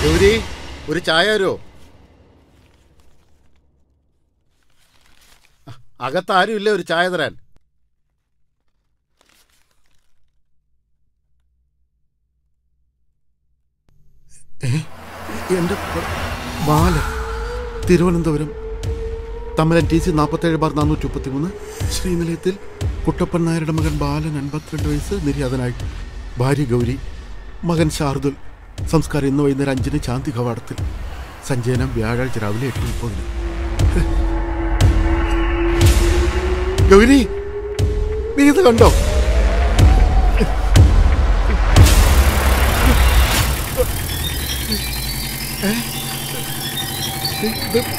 ഗൗരി ഒരു ചായ തരുമോ അകത്താരും ഇല്ല ഒരു ചായ തരാൻ എന്റെ ബാല തിരുവനന്തപുരം തമിഴൻ ടി സി നാൽപ്പത്തേഴ് ബാർ നാനൂറ്റി മുപ്പത്തി മൂന്ന് ശ്രീനിലയത്തിൽ കുട്ടപ്പൻ നായരുടെ മകൻ ബാലൻ അൻപത്തിരണ്ട് വയസ്സ് നിര്യാതനായി ഭാര്യ ഗൗരി മകൻ ശാർദുൽ സംസ്കാരം ഇന്ന് വൈകുന്നേരം അഞ്ചിന് ശാന്തി കവാടത്തിൽ സഞ്ചയനം വ്യാഴാഴ്ച രാവിലെ എട്ട് മുപ്പതിന് ഗൗരി നീ ഇത് കണ്ടോ ഏ? ഇത്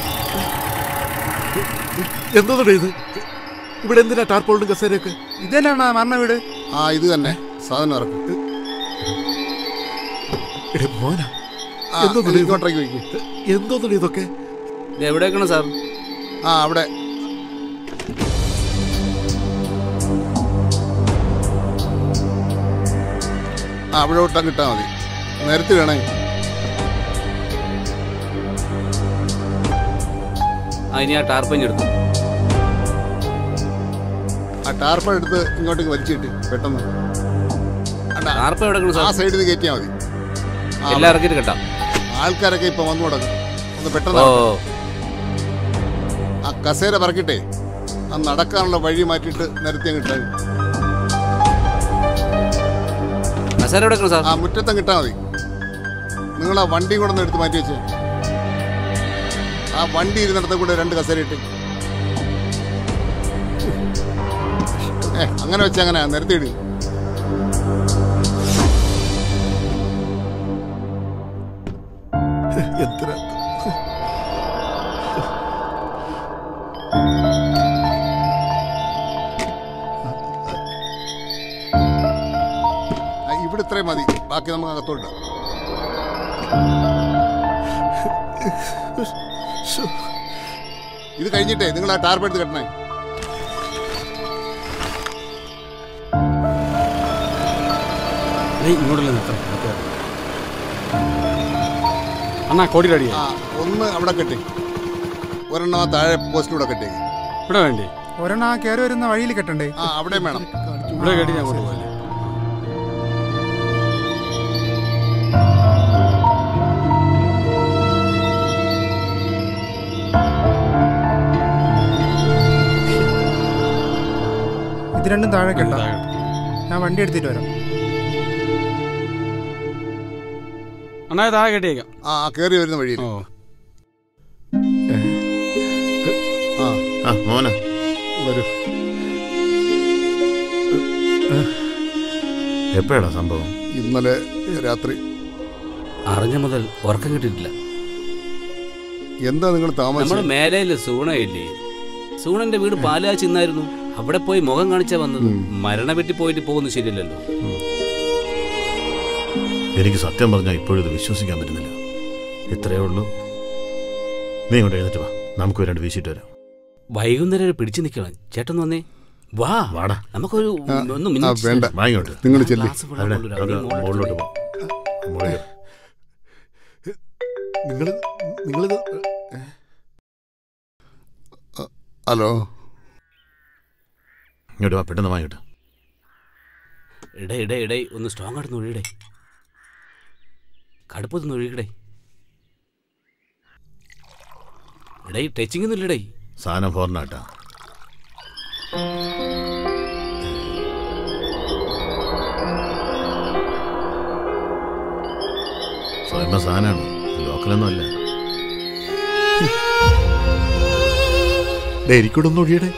എന്തോന്നടേ ഇത് ഇവിടെ എന്തിനാ ടാർപോളിനും കസേരയൊക്കെ ഇതന്നെയാണ് മരണ വീട് ആ ഇത് തന്നെ സാധനം ഇറക്കും എടേ മോന ആ, ഇങ്ങോട്ടേക്ക് വയ്ക്ക്. എന്തോന്നടേ ഇതൊക്കെ ഇത് എവിടേക്കാണ് സാർ ആ അവിടെ ആ അവിടെ വിട്ടാൽ കിട്ടാൽ മതി നേരത്തെ വേണേ ആ ഇനി ആ ടാർപ്പഞ്ഞ് എടുത്തു ആ ടാർപ്പ എടുത്ത് ഇങ്ങോട്ടേക്ക് വലിച്ചിട്ട് പെട്ടെന്ന് അണ്ട, ടാർപ്പ എവിടെയാണ് ആ സാർ സൈഡിൽ നിന്ന് കയറ്റിയാൽ മതി ആ, എല്ലാം ഇറക്കിയിട്ട് കെട്ടാം ആൾക്കാരൊക്കെ ഇപ്പൊ വന്നു തുടങ്ങും ഒന്ന് ഓ പെട്ടെന്ന് ആ കസേര പറക്കിട്ടെ ആ നടക്കാനുള്ള വഴി മാറ്റിയിട്ട് നിരത്തി കിട്ടാൻ കസേര എവിടെയാണ് സാർ ആ മുറ്റത്തം കിട്ടാൽ മതി നിങ്ങൾ ആ വണ്ടി കൂടെ ഒന്ന് എടുത്ത് മാറ്റി വെച്ചേ ആ വണ്ടി ഇരുന്നിടത്തെ കൂടെ രണ്ട് കസേര ഇട്ട് ഏ അങ്ങനെ വെച്ച അങ്ങനെ നിരത്തിയിട് എന്തിനാ ആ, ഇവിടെ ഇത്രയും മതി ബാക്കി നമുക്ക് അകത്തോട്ട് ശ്ശോ. ഇത് കഴിഞ്ഞിട്ടേ നിങ്ങൾ ആ ടാർപ്പ് എടുത്ത് കെട്ടണേ ഇങ്ങോട്ടല്ലേ നിർത്താം അണ്ണാ കോടിയിലടി ആ ഒന്ന് അവിടെ കെട്ടി ഒരെണ്ണം ആ താഴെ പോസ്റ്റിലൂടെ കെട്ടി ഇവിടെ വേണ്ടേ ഒരെണ്ണം ആ കയറി വരുന്ന വഴിയിൽ കെട്ടണ്ടേ ആ അവിടെയും വേണം ഇവിടെ കേട്ടി ഞാൻ കൊണ്ടുപോകാം ഇത് രണ്ടും താഴെ കെട്ടാം ഞാൻ വണ്ടി എടുത്തിട്ട് വരാം അണ്ണാ താഴെ കേട്ടിയേക്കാം ആ ആ കയറി വരുന്ന വഴിയിൽ ഓ ആ ആ മോന വരൂ എപ്പോഴാണ് സംഭവം ഇന്നലെ രാത്രി അറിഞ്ഞ മുതൽ ഉറക്കം കിട്ടിയിട്ടില്ല എന്താ നിങ്ങൾ നമ്മുടെ താമസം മേലയില് സൂണയില്ലേ സൂണന്റെ വീട് പാലാച്ചി ഇന്നായിരുന്നു അവിടെ പോയി മുഖം കാണിച്ചാ വന്നത് മരണ വീട്ടിൽ പോയിട്ട് പോകുന്നത് ശരിയല്ലല്ലോ എനിക്ക് സത്യം പറഞ്ഞാൽ ഇപ്പോഴും ഇത് വിശ്വസിക്കാൻ പറ്റുന്നില്ല ഇത്രയേ ഉള്ളൂ നീ ഇങ്ങോട്ട് എഴുന്നേറ്റ് വാ നമുക്ക് രണ്ട് വീശിട്ട് വരാം വൈകുന്നേരം ഒരു പിടിച്ചു നിൽക്കണം ചേട്ടൻ വന്നേ വാ വാടാ നമുക്കൊരു ഒന്ന് ആ മിനിറ്റ് വേണ്ട വാങ്ങിയോട്ട് നിങ്ങൾ ചെല്ലി ഗ്ലാസ് വെള്ളം അവിടെ കൊണ്ടുവരാം. നീ നമുക്ക് മുകളിലോട്ട് മുകളിലോട്ട് പോവാം മുകളിൽ നിങ്ങൾ നിങ്ങളിത് ഹലോ ഇങ്ങോട്ട് വാ പെട്ടെന്ന് വാങ്ങിയോട്ട് ഇടേ ഇടേ ഇടേ ഒന്ന് സ്ട്രോങ് ആയിട്ട് ഒഴിയിടേ കടുപ്പത്തൊന്ന് ഒഴുകിടേ ഇടേ ടച്ചിങ് ഒന്നും ഇല്ലടേ സാധനം ഫോറിനാട്ടാ സ്വയംഭ സാധനമാണ് ലോക്കലൊന്നും അല്ല എനിക്കൂടൊന്നും ഒഴിയടേ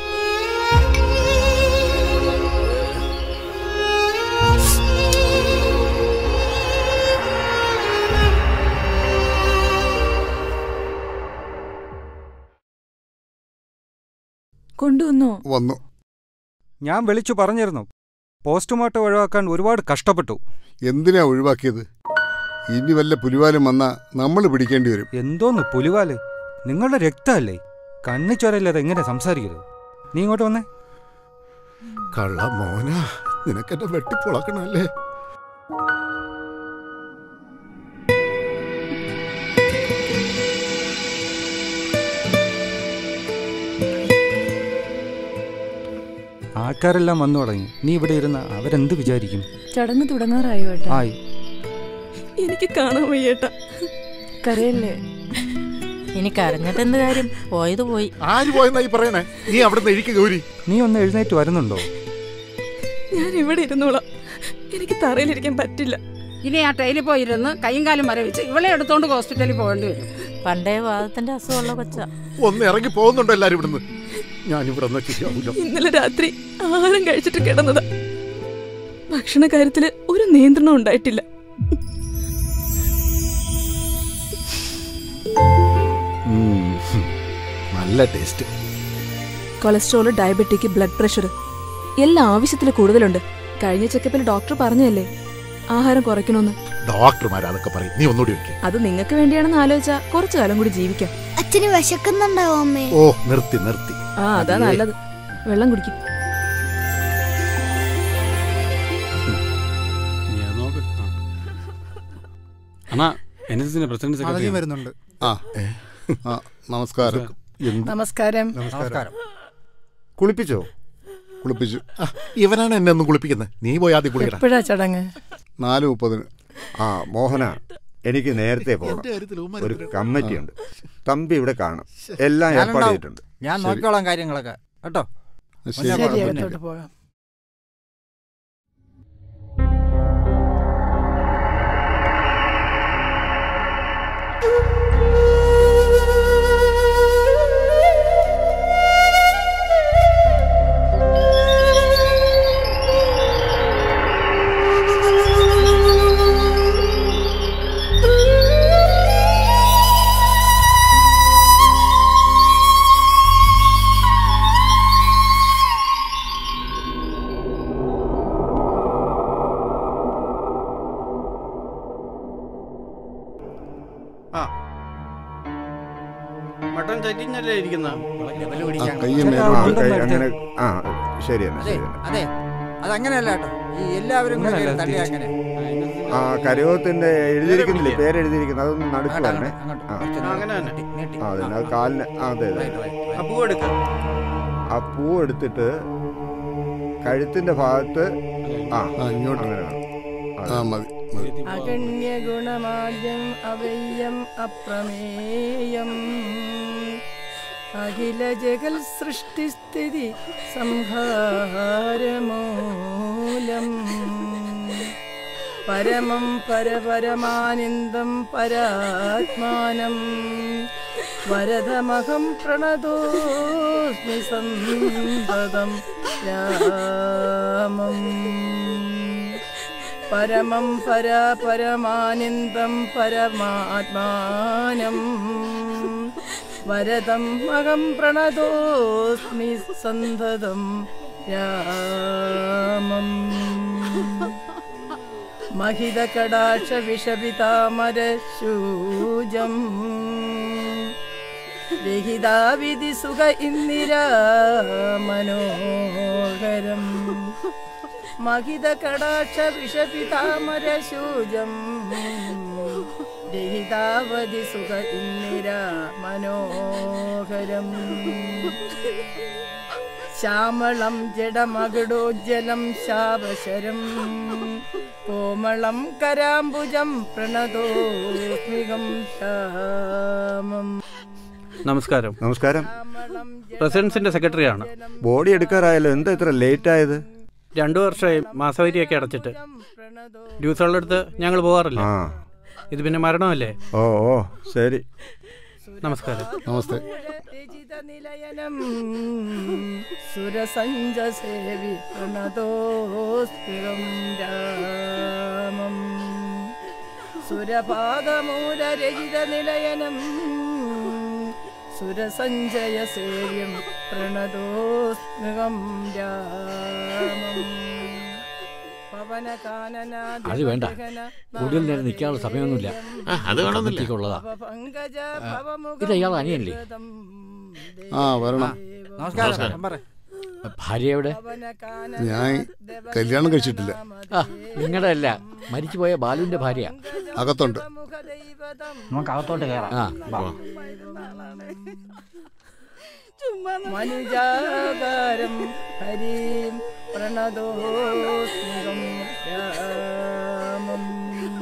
കൊണ്ടുവന്നോ വന്നു ഞാൻ വിളിച്ചു പറഞ്ഞിരുന്നു പോസ്റ്റ്മോർട്ടം ഒഴിവാക്കാൻ ഒരുപാട് കഷ്ടപ്പെട്ടു എന്തിനാ ഒഴിവാക്കിയത് ഇനി വല്ല പുലിവാലും വന്നാ നമ്മൾ പിടിക്കേണ്ടി വരും എന്തോന്ന് പുലിവാല് നിങ്ങളുടെ രക്തമല്ലേ കണ്ണി ചോരയില്ലാതെ എങ്ങനെ സംസാരിക്കരുത് നീ ഇങ്ങോട്ട് വന്നേ കള്ള മോന നിനക്കെന്നെ വെട്ടിപ്പൊളക്കണല്ലേ ആൾക്കാരെല്ലാം വന്നു തുടങ്ങി നീ ഇവിടെ ഇരുന്ന അവരെന്ത് വിചാരിക്കും ചടങ്ങ് തുടങ്ങാറായോ ഏട്ടാ ആയി എനിക്ക് കാണാൻ വയ്യേട്ടാ കരയല്ലേ ഇനി കരഞ്ഞിട്ട് എന്ത് കാര്യം പോയത് പോയി ആര് പോയെന്നായി പറയണേ നീ അവിടെ നിന്ന് എഴുക്ക് ഗൗരി നീ ഒന്ന് എഴുന്നേറ്റ് വരുന്നുണ്ടോ ഞാൻ ഇവിടെ ഇരുന്നോളാം എനിക്ക് തറയിലിരിക്കാൻ പറ്റില്ല ഇനി ആ ടൈലിൽ പോയിരുന്ന് കൈയും കാലും മരവിച്ച് ഇവളെ എടുത്തോണ്ട് ഹോസ്പിറ്റലിൽ പോകേണ്ടി വരും പണ്ടേ വാദത്തിന്റെ അസുഖമുള്ള കൊച്ച ഒന്ന് ഇറങ്ങി പോകുന്നുണ്ടോ എല്ലാരും ഇവിടുന്ന് ഞാൻ ഇവിടെ നിന്ന് ശരിയാവില്ല ഇന്നലെ രാത്രി ആഹാരം കഴിച്ചിട്ട് കിടന്നതാ ഭക്ഷണ കാര്യത്തില് ഒരു നിയന്ത്രണം ഉണ്ടായിട്ടില്ല നല്ല taste cholesterol diabetic blood pressure എല്ലാം ആവശ്യത്തിൽ കൂടുതലുണ്ട് കഴിഞ്ഞ ചെക്കപ്പിൽ ഡോക്ടർ പറഞ്ഞതല്ലേ ആഹാരം കുറയ്ക്കണമെന്ന് ഡോക്ടർമാർ അതൊക്കെ പറയും നീ ഒന്നുകൂടി വെക്ക് അത് നിങ്ങൾക്ക് വേണ്ടിയാണെന്ന് ആലോചിച്ചാൽ കുറച്ചു കാലം കൂടി ജീവിക്കാം അച്ഛന് വിശക്കുന്നുണ്ടാവും അമ്മേ ഓ നിർത്തി നിർത്തി ആ അതാ അതെ. നല്ലത് വെള്ളം കുടിക്കും ഞാൻ നോക്ക് ആ. അണ്ണാ എൻ എസ് എസിന്റെ പ്രസിഡന്റ് സെക്രട്ടറി വരുന്നുണ്ട് ആ ആ നമസ്കാരം എന്ത് നമസ്കാരം നമസ്കാരം കുളിപ്പിച്ചോ കുളിപ്പിച്ചു ആ, ഇവനാണ് എന്നെ ഒന്നും കുളിപ്പിക്കുന്നത് നീ പോയി ആദ്യം കുളിക്കട എപ്പോഴാ ചടങ്ങ് നാല് മുപ്പതിന് ആ മോഹന എനിക്ക് നേരത്തെ പോകണം എന്റെ കാര്യത്തിൽ ഉമ്മാര് ഒരു ഇത്രയും- കമ്മിറ്റി ഉണ്ട് തമ്പി ഇവിടെ കാണും എല്ലാം ഏർപ്പാട് ചെയ്തിട്ടുണ്ട് ഞാൻ ശരി. നോക്കിക്കോളാം കാര്യങ്ങളൊക്കെ കേട്ടോ ശരി ശരി, ശരി കുഴപ്പമില്ല. അകത്തോട്ട് പോകാം മട്ടൻ ചറ്റിഞ്ഞല്ലേ ഇരിക്കുന്ന ആ, കയ്യും ചേട്ടാ, മേലും ആ, ഉണ്ടെന്ന് കൈ- എടുത്തേ. അങ്ങനെ ആ ശരി തന്നെ ശരി തന്നെ അതെ അതങ്ങനെയല്ല കേട്ടോ ഈ എല്ലാവരും കൂടെ അങ്ങനെയല്ല, കയറി തള്ളി തിരിച്ച്. അങ്ങനെ ആ കരയോത്തിന്റെ എഴുതിയിരിക്കുന്നില്ലേ പേര് എഴുതിയിരിക്കുന്നത് അതൊന്ന് നടുക്ക് അങ്ങോട്ട്, വരണേ അങ്ങോട്ട്, ആ. കുറച്ച് അങ്ങനെ തന്നെ. നീട്ടി, നീട്ടി. ആ അതെ ആ, അത് കാലിന് ആ, അതെ അതെ right, right, right. ആ പൂ എടുക്ക ആ പൂ എടുത്തിട്ട് കഴുത്തിന്റെ ഭാഗത്ത് ആ ആ ഇങ്ങോട്ട് അങ്ങനെ വേണം ആ മതി മതി അഗണ്യ ഗുണമാദ്യം അവയ്യം അപ്രമേയം അഖില ജഗൽ സൃഷ്ടിസ്ഥിതി സംഹാരമൂലം പരമം പരപരമാനന്ദം പരാത്മാനം വരദമഹം പ്രണതോസ്മി സന്തതം രാമം പരമം പരാപരമാനന്ദം പരമാത്മാനം വരദം അഹം പ്രണതോസ്മി സന്തതം രാമം महिदकडाक्ष विषपितामरशूजम् विहिताविधि सुख इन्दिरा मनोहरम् महिदकडाक्ष विषपितामरशूजम् विहितावधि सुख इन्दिरा मनोहरम् ശ്യാമളം ജഡമകുടോജ്ജലം ശാവശരം കോമളം കരാംബുജം പ്രണതോസ്മികം ശ്യാമം നമസ്കാരം നമസ്കാരം ശ്യാമളം പ്രസിഡൻസിന്റെ സെക്രട്ടറിയാണ് ബോഡി എടുക്കാറായല്ലോ എന്താ ഇത്ര ലേറ്റ് ആയത് രണ്ടു വർഷമായി മാസവരിയൊക്കെ അടച്ചിട്ട് പ്രണതോ ഡ്യൂസുകളുടെ അടുത്ത് ഞങ്ങൾ പോകാറില്ല ആ ഇത് പിന്നെ മരണമല്ലേ ഓ ഓ ശരി നമസ്കാരം നമസ്തേ നിലയനം സുരസഞ്ജസേവി പ്രണതോസ്മികം രാമം സുരപാദമൂലരഹിത നിലയനം സുരസഞ്ജയ സേവ്യം പ്രണതോസ്മികം രാമം അത് വേണ്ട. കൂടുതൽ നേരം നിൽക്കാനുള്ള സമയമൊന്നുമില്ല ആ, അത് വേണമെന്നില്ല. കമ്മിറ്റിക്കുള്ളതാ. ഇത് അയാൾ അനിയനല്ലേ? ആ വരണം നമസ്കാരം നമ്പർ ഭാര്യ എവിടെ ഞാൻ കല്യാണം കഴിച്ചിട്ടില്ല ആ നിങ്ങളുടെ അല്ല മരിച്ചുപോയ ബാലുവിന്റെ ഭാര്യ അകത്തുണ്ട് നമുക്ക് അകത്തോട്ട് കയറാം ആ വാ. മനുജാകാരം ഹരിം പ്രണതോസ്മികം രാമം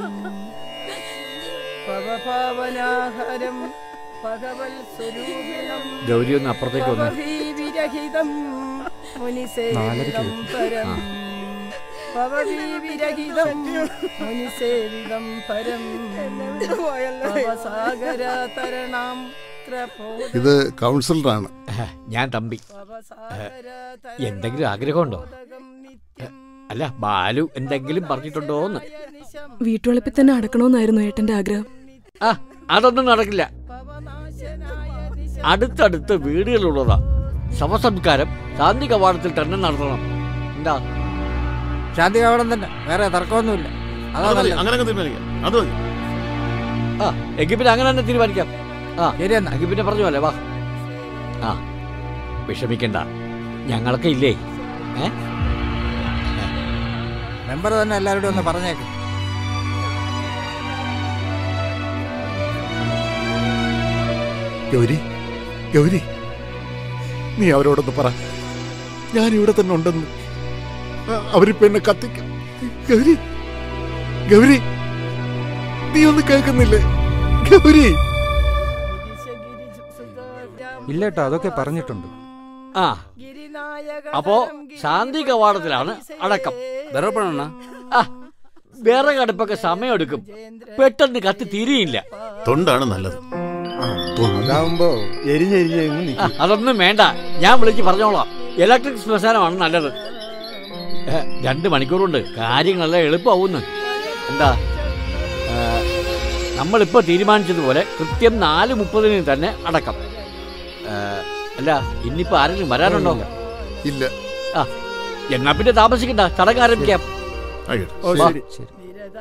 ഭവഭാവനാഹരം ഭഗവൽ സ്വരൂപിണം ഗൗരി ഒന്ന് അപ്പുറത്തേക്ക് വന്നേ. ഭവഭീവിരഹിതം മുനിസേവിതം പരം ഭവഭീവിരഹിതം മുനിസേവിതം പരം ഭവസാഗര തരണം ഇത് കൗൺസിലറാണ് ഞാൻ തമ്പി എന്തെങ്കിലും ആഗ്രഹമുണ്ടോ അല്ല ബാലു എന്തെങ്കിലും പറഞ്ഞിട്ടുണ്ടോന്ന് വീട്ടുവളപ്പിൽ തന്നെ അടക്കണമെന്നായിരുന്നു ഏട്ടന്റെ ആഗ്രഹം ആ അതൊന്നും നടക്കില്ല അടുത്തടുത്ത് വീടുകളുള്ളതാ ശവസംസ്കാരം ശാന്തി കവാടത്തിൽ തന്നെ നടത്തണം എന്താ ശാന്തി കവാടം തന്നെ വേറെ തർക്കമൊന്നുമില്ല അതാ അത് മതി, നല്ലത്. അങ്ങനെ അങ്ങ് തീരുമാനിക്കാം അത് മതി ആ എങ്കിൽ പിന്നെ അങ്ങനെ തന്നെ തീരുമാനിക്കാം ആ ശരി എന്നാ എങ്കിൽ പിന്നെ പറഞ്ഞു പോലെ വാ ആ വിഷമിക്കണ്ട ഞങ്ങളൊക്കെ ഇല്ലേ ഏ മെമ്പർ തന്നെ എല്ലാവരോടും ഒന്ന് പറഞ്ഞേക്കും ഗൗരി ഗൗരി നീ അവരോടൊന്ന് പറ ഞാൻ ഇവിടെ തന്നെ ഉണ്ടെന്ന് അ- അവരിപ്പോ എന്നെ കത്തിക്കും ഗൗരി ഗൗരി നീ ഒന്ന് കേൾക്കുന്നില്ലേ ഗൗരി ഇല്ല കേട്ടോ അതൊക്കെ പറഞ്ഞിട്ടുണ്ട് ആ അപ്പോ ശാന്തി കവാടത്തിലാണ് അടക്കം വിറപ്പണ ആ വിറക് അടുപ്പൊക്കെ സമയമെടുക്കും പെട്ടെന്ന് കത്തി തിരിയില്ല തൊണ്ടാണ് നല്ലത് അതാവുമ്പോ എരിഞ്ഞെരിഞ്ഞ് ആ, അതൊന്നും വേണ്ട ഞാൻ വിളിച്ച് പറഞ്ഞോളാം ഇലക്ട്രിക് ശ്മശാനമാണ് നല്ലത് ഏ, രണ്ട് മണിക്കൂർ കൊണ്ട് കാര്യങ്ങളെല്ലാം എളുപ്പമാവുന്നു എന്താ ഏ, നമ്മളിപ്പോ തീരുമാനിച്ചതുപോലെ കൃത്യം നാല് മുപ്പതിന് തന്നെ അടക്കം ഏ, അല്ല ഇനിയിപ്പോ ആരെങ്കിലും വരാനുണ്ടോ ഇല്ല ആ എന്നാ പിന്നെ താമസിക്കണ്ട ചടങ്ങ് ആരംഭിക്കാം ആയിക്കോട്ടെ ഓ വാ. ശരി ശരി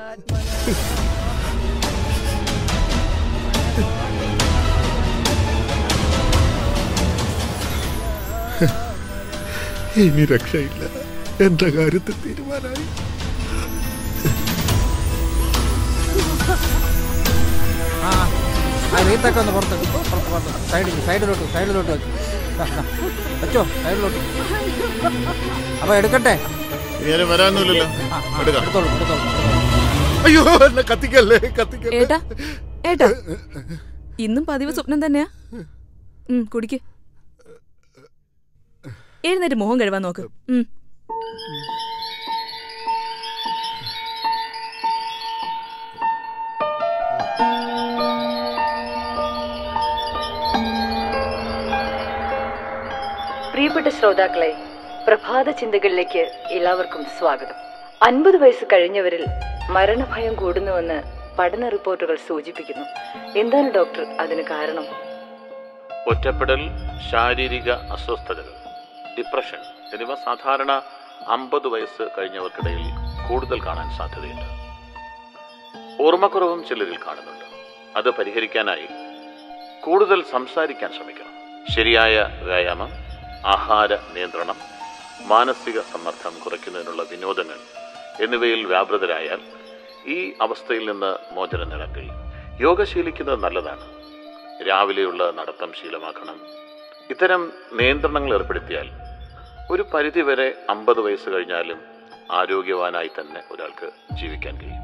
ഇനി രക്ഷയില്ല എന്റെ കാര്യത്തിൽ തീരുമാനമായി ആ ആ റീത്തൊക്കെ ഒന്ന് പുറത്ത് പുറത്ത് പുറത്ത് സൈഡിൽ സൈഡിലോട്ട് സൈഡിലോട്ട് വെക്ക് ദാ, ദാ. വെച്ചോ സൈഡിലോട്ട് അപ്പൊ എടുക്കട്ടെ ഇനി ആരും വരാനൊന്നുമില്ലല്ലോ എടുക്കാം എടുത്തോളൂ എടുത്തോളൂ അയ്യോ എന്നെ കത്തിക്കല്ലേ കത്തിക്കല്ലേ ഏട്ടാ ഏട്ടാ ഇന്നും പതിവ് സ്വപ്നം തന്നെയാ ഉം കുടിക്ക് എഴുന്നേറ്റ് മുഖം കഴുകാൻ നോക്ക് ഉം പ്രിയപ്പെട്ട ശ്രോതാക്കളെ പ്രഭാത ചിന്തകളിലേക്ക് എല്ലാവർക്കും സ്വാഗതം അൻപത് വയസ്സ് കഴിഞ്ഞവരിൽ മരണഭയം കൂടുന്നുവെന്ന് പഠന റിപ്പോർട്ടുകൾ സൂചിപ്പിക്കുന്നു എന്താണ് ഡോക്ടർ അതിന് കാരണം ഒറ്റപ്പെടൽ ശാരീരിക അസ്വസ്ഥതകൾ ഡിപ്രഷൻ എന്നിവ സാധാരണ അമ്പത് വയസ്സ് കഴിഞ്ഞവർക്കിടയിൽ കൂടുതൽ കാണാൻ സാധ്യതയുണ്ട് ഓർമ്മക്കുറവും ചിലരിൽ കാണുന്നുണ്ട് അത് പരിഹരിക്കാനായി കൂടുതൽ സംസാരിക്കാൻ ശ്രമിക്കണം ശരിയായ വ്യായാമം ആഹാര നിയന്ത്രണം മാനസിക സമ്മർദ്ദം കുറയ്ക്കുന്നതിനുള്ള വിനോദങ്ങൾ എന്നിവയിൽ വ്യാപൃതരായാൽ ഈ അവസ്ഥയിൽ നിന്ന് മോചനം നേടാൻ കഴിയും യോഗ ശീലിക്കുന്നത് നല്ലതാണ് രാവിലെയുള്ള നടത്തം ശീലമാക്കണം ഇത്തരം നിയന്ത്രണങ്ങൾ ഏർപ്പെടുത്തിയാൽ ഒരു പരിധിവരെ അമ്പത് വയസ്സ് കഴിഞ്ഞാലും ആരോഗ്യവാനായി തന്നെ ഒരാൾക്ക് ജീവിക്കാൻ കഴിയും